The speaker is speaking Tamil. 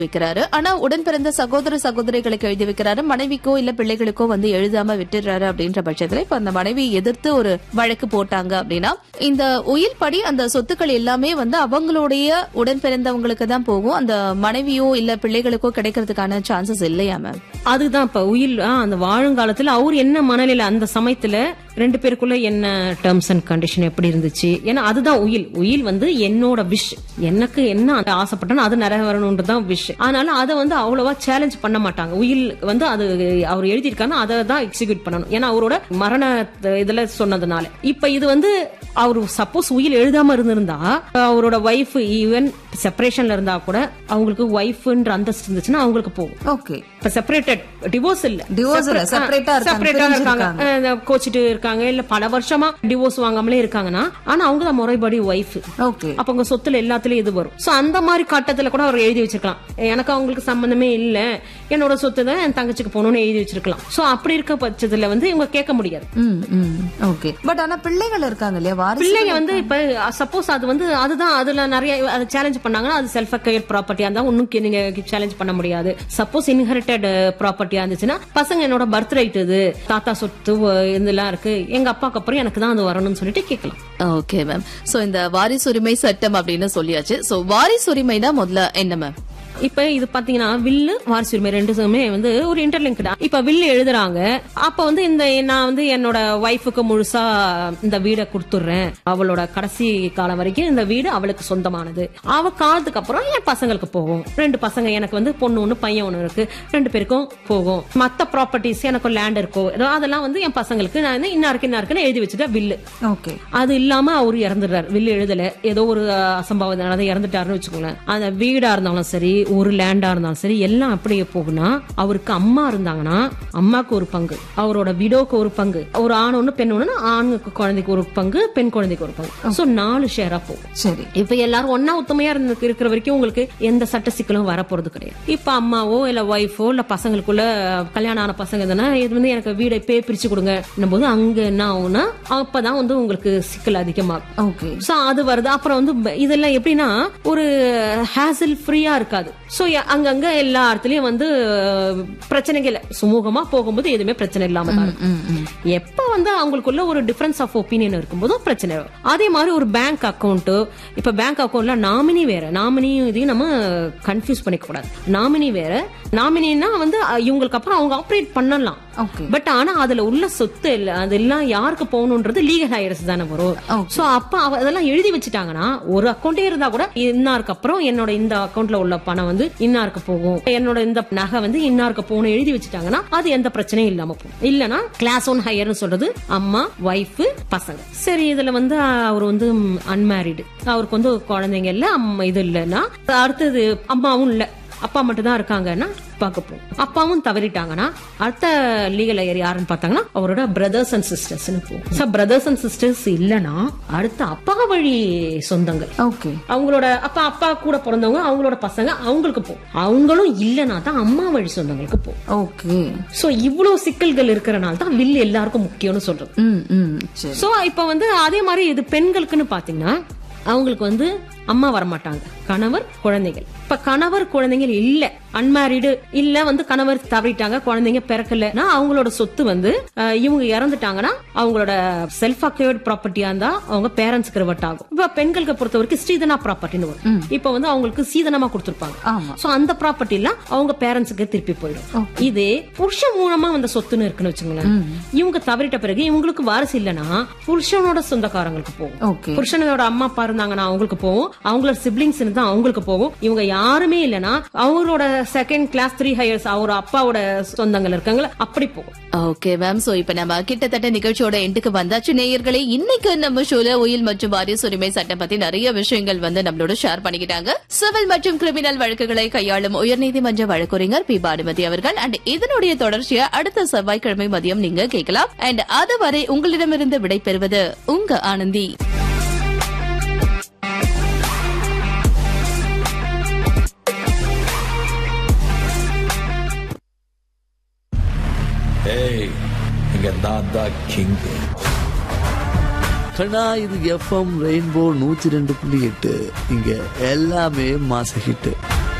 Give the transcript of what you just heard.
வைக்கிறாரு ஆனா உடன் பிறந்த சகோதர சகோதரிகளுக்கு எழுதி வைக்கிறாரு மனைவிக்கோ இல்ல பிள்ளைகளுக்கோ வந்து எழுதாம விட்டுறாரு அப்படின்ற பட்சத்துல இப்ப அந்த மனைவி எதிர்த்து ஒரு வழக்கு போட்டாங்க அப்படின்னா இந்த உயில் படி அந்த சொத்துக்கள் எல்லாமே வந்து அவங்களுடைய உடன் பிறந்தவங்களுக்கு தான் போகும் அந்த மனைவியோ இல்ல பிள்ளைகளுக்கோ கிடைக்கிறதுக்கான சான்சஸ் இல்லையா மேம் அதுதான் இப்ப உயில் ஆ, அந்த வாழுங்காலத்துல அவர் என்ன மனநிலை அந்த சமயத்துல ரெண்டு பேருக்குள்ள என்ன டேர்ம்ஸ் அண்ட் கண்டிஷன் எப்படி இருந்துச்சு ஏன்னா அதுதான் உயில் உயில் வந்து என்னோட விஷ் எனக்கு என்ன ஆசைப்பட்டனோ அது நிறைவேறணும்ன்றதான் விஷ் அதனால அதை வந்து அவ்வளவா சேலஞ்ச் பண்ண மாட்டாங்க உயில் வந்து அது அவர் எழுதியிருக்காருன்னா அதை தான் எக்ஸிக்யூட் பண்ணணும் ஏன்னா அவரோட மரண இதுல சொன்னதுனால இப்ப இது வந்து அவர் சப்போஸ் உயில் எழுதாம இருந்திருந்தா அவரோட ஒய்ஃப் ஈவன் செப்பரேஷன்ல இருந்தா கூட அவங்களுக்கு ஒய்ஃப்ன்ற அந்தஸ்து இருந்துச்சுன்னா அவங்களுக்கு போகும் ஓகே இப்ப செப்பரேட்டட் டிவோர்ஸ் இல்ல Divorce இல்ல, separate ஆ இருக்காங்க, செப்பரேட்டா இருக்காங்க அஹ் கோச்சிட்டு இருக்காங்க இல்ல பல வருஷமா டிவோர்ஸ் வாங்காமலே இருக்காங்கன்னா ஆனா அவங்க தான் முறைப்படி ஒய்ஃப் ஓகே அப்ப உங்க சொத்துல எல்லாத்துலயும் இது வரும் சோ அந்த மாதிரி கட்டத்துல கூட அவர் எழுதி வச்சிருக்கலாம் எனக்கு அவங்களுக்கு சம்பந்தமே இல்ல என்னோட சொத்து தான் என் தங்கச்சிக்கு போகணும்னு எழுதி வச்சிருக்கலாம் சோ அப்படி இருக்க பட்சத்துல வந்து இவங்க கேட்க முடியாது ஓகே பட் ஆனா பிள்ளைகள் இருக்காங்க இல்லையா வாரிசு பிள்ளைங்க வந்து இப்ப சப்போஸ் அது வந்து அதுதான் அதுல நிறைய அது சேலஞ்ச் பண்ணாங்கன்னா அது செல்ஃப் அக்கயர் ப்ராப்பர்ட்டியா இருந்தா ஒன்னும் நீங்க சேலஞ்ச் பண்ண முடியாது சப்போஸ் இன்ஹெரிட்டட் ப்ராப்பர்ட்டியா இருந்துச்சுன்னா பசங்க என்னோட பர்த் ரைட் இது தாத்தா சொத்து அஹ், இதெல்லாம் இருக்கு எங்க அப்பாக்கு அப்புறம் எனக்கு தான் அது வரணும்னு சொல்லிட்டு கேட்கலாம் ஓகே மேம் சோ இந்த வாரிசுரிமை சட்டம் அப்படின்னு சொல்லியாச்சு சோ வாரிசுரிமை தான் முதல்ல என்ன மேம் இப்ப இது பாத்தீங்கன்னா வில்லு வாரிசு உரிமை ரெண்டுமே வந்து ஒரு இன்டர்லிங்க்டா இப்ப வில்லு எழுதுறாங்க அப்ப வந்து இந்த நான் வந்து என்னோட ஒய்ஃபுக்கு முழுசா இந்த வீடை கொடுத்துடுறேன் அவளோட கடைசி காலம் வரைக்கும் இந்த வீடு அவளுக்கு சொந்தமானது அவ காலத்துக்கு அப்புறம் என் பசங்களுக்கு போகும் ரெண்டு பசங்க எனக்கு வந்து பொண்ணு ஒண்ணு பையன் ஒண்ணு இருக்கு ரெண்டு பேருக்கும் போகும் மத்த ப்ராப்பர்ட்டிஸ் எனக்கு லேண்ட் இருக்கோ ஏதோ அதெல்லாம் வந்து என் பசங்களுக்கு நான் வந்து இன்னாருக்கு இன்னாருக்குன்னு எழுதி வச்சுட்டேன் வில்லு ஓகே அது இல்லாம அவரு இறந்துடுறாரு வில்லு எழுதல ஏதோ ஒரு அஹ், அசம்பாவிதம் நடந்து இறந்துட்டாருன்னு வச்சுக்கோங்களேன் அந்த வீடா இருந்தாலும் சரி ஒரு லேண்டா இருந்தாலும் சரி எல்லாம் அப்படியே போகுனா அவருக்கு அம்மா இருந்தாங்கன்னா அம்மாக்கு ஒரு பங்கு அவரோட விடோக்கு ஒரு பங்கு ஒரு ஆண் ஒண்ணு பெண் ஒண்ணு ஆணுக்கு குழந்தைக்கு ஒரு பங்கு பெண் குழந்தைக்கு ஒரு பங்கு சோ நாலு ஷேரா போகும் சரி இப்ப எல்லாரும் ஒன்னா ஒத்துமையா இருந்து இருக்கிற வரைக்கும் உங்களுக்கு எந்த சட்ட சிக்கலும் வரப்போறது கிடையாது இப்ப அம்மாவோ இல்ல ஒய்ஃபோ இல்ல பசங்களுக்குள்ள கல்யாணம் ஆன பசங்க தானே இது வந்து எனக்கு வீடை பே பிரிச்சு கொடுங்க போது அங்க என்ன ஆகும்னா அப்பதான் வந்து உங்களுக்கு சிக்கல் அதிகமாகும் ஓகே சோ அது வருது அப்புறம் வந்து ப- இதெல்லாம் எப்படின்னா ஒரு ஹேசில் ஃப்ரீயா இருக்காது சோ அங்கங்க எல்லா இடத்துலயும் வந்து அஹ், பிரச்சனைகள் இல்ல. சுமூகமா போகும்போது எதுவுமே பிரச்சனை இல்லாம தான் இருக்கும். எப்ப வந்து அவங்களுக்குள்ள ஒரு டிஃபரன்ஸ் ஆஃப் ஒப்பீனியன் இருக்கும்போதும் பிரச்சனை வரும் அதே மாதிரி ஒரு பேங்க் அக்கவுண்ட் இப்ப பேங்க் அக்கவுண்ட்ல நாமினி வேற நாமினியும் இதையும் நம்ம கன்ஃபியூஸ் பண்ணிக்க கூடாது நாமினி வேற நாமினின்னா வந்து அஹ், இவங்களுக்கு அப்புறம் அவங்க ஆப்ரேட் பண்ணலாம் ஓகே பட் ஆனா அதுல உள்ள சொத்து இல்ல அதெல்லாம் யாருக்கு போகணும்ன்றது லீகல் ஹையர்ஸ் தானே வரும் சோ அப்ப அவ அதெல்லாம் எழுதி வச்சுட்டாங்கன்னா ஒரு அக்கௌண்டே இருந்தா கூட இன்னாருக்கு அப்புறம் என்னோட இந்த அக்கௌண்ட்ல உள்ள பணம் வந்து இன்னாருக்கு போகும் என்னோட இந்த நகை வந்து இன்னாருக்கு போகணும் எழுதி வச்சுட்டாங்கன்னா அது எந்த பிரச்சனையும் இல்லாம போகும் இல்லனா கிளாஸ் ஒன் ஹையர்னு சொல்றது அம்மா ஒய்ஃப் பசங்க சரி இதுல வந்து அவர் வந்து அன்மேரிடு அவருக்கு வந்து குழந்தைங்க இல்ல அம்மா இது இல்லைன்னா அடுத்தது அம்மாவும் இல்ல அப்பா மட்டும் தான் இருக்காங்கன்னா பார்க்க போகும் அப்பாவும் தவறிட்டாங்கன்னா அடுத்த லீகல் ஐயர் யாருன்னு பார்த்தாங்கன்னா அவரோட பிரதர்ஸ் அண்ட் சிஸ்டர்ஸ்னு போகும் சார் பிரதர்ஸ் அண்ட் சிஸ்டர்ஸ் இல்லனா அடுத்த அப்பா வழி சொந்தங்கள் ஓகே அவங்களோட அப்பா அப்பா கூட பிறந்தவங்க அவங்களோட பசங்க அவங்களுக்கு போகும் அவங்களும் இல்லனா தான் அம்மா வழி சொந்தங்களுக்கு போகும் ஓகே சோ இவ்வளவு சிக்கல்கள் இருக்கிறனால தான் வில் எல்லாருக்கும் முக்கியம்னு சொல்றது ம் ம் சரி சோ இப்ப வந்து அதே மாதிரி இது பெண்களுக்குன்னு பாத்தீங்கன்னா அவங்களுக்கு வந்து அம்மா வரமாட்டாங்க கணவர் குழந்தைகள் இப்ப கணவர் குழந்தைகள் இல்ல அன்மேரிடு இல்ல வந்து கணவர் தவறிட்டாங்க குழந்தைங்க பிறக்கலன்னா அவங்களோட சொத்து வந்து அஹ், இவங்க இறந்துட்டாங்கன்னா அவங்களோட செல்ஃப் அக்யூர்ட் ப்ராப்பர்ட்டியா இருந்தா அவங்க பேரண்ட்ஸ்க்கு ரிவர்ட் ஆகும் இப்ப பெண்களுக்கு பொறுத்த வரைக்கும் ஸ்ரீதனா ப்ராப்பர்ட்டின்னு வரும் இப்ப வந்து அவங்களுக்கு சீதனமா கொடுத்திருப்பாங்க ஆமா சோ அந்த ப்ராப்பர்ட்டி எல்லாம் அவங்க பேரண்ட்ஸுக்கு திருப்பி போயிடும் இதே புருஷன் மூலமா வந்த சொத்துன்னு இருக்குன்னு வச்சுங்களேன் இவங்க தவறிட்ட பிறகு இவங்களுக்கு வாரிசு இல்லனா புருஷனோட சொந்தக்காரங்களுக்கு போகும் ஓகே புருஷனோட அம்மா அப்பா இருந்தாங்கன்னா அவங்களுக்கு போகும் அவங்களோட சிப்ளிங்ஸ் இருந்தா அவங்களுக்கு போகும் இவங்க யாருமே இல்லனா அவங்களோட செகண்ட் கிளாஸ் த்ரீ ஹையர்ஸ் அவர் அப்பாவோட சொந்தங்கள் இருக்காங்களா அப்படி போகும் ஓகே மேம் சோ இப்ப நம்ம கிட்டத்தட்ட நிகழ்ச்சியோட எண்டுக்கு வந்தாச்சு நேயர்களே இன்னைக்கு நம்ம ஷோல உயில் மற்றும் வாரிசு உரிமை சட்டம் பத்தி நிறைய விஷயங்கள் வந்து நம்மளோட ஷேர் பண்ணிக்கிட்டாங்க சிவில் மற்றும் கிரிமினல் வழக்குகளை கையாளும் உயர்நீதிமன்ற வழக்கறிஞர் பி பானுமதி அவர்கள் அண்ட் இதனுடைய தொடர்ச்சியை அடுத்த செவ்வாய்க்கிழமை மதியம் நீங்க கேட்கலாம் அண்ட் அதுவரை உங்களிடமிருந்து விடைபெறுவது உங்க ஆனந்தி ஏய் இங்க நான் தான் கிங் கண்ணா இது எஃப்எம் ரெயின்போ நூத்தி ரெண்டு புள்ளி எட்டு இங்க எல்லாமே மாச ஹிட்டு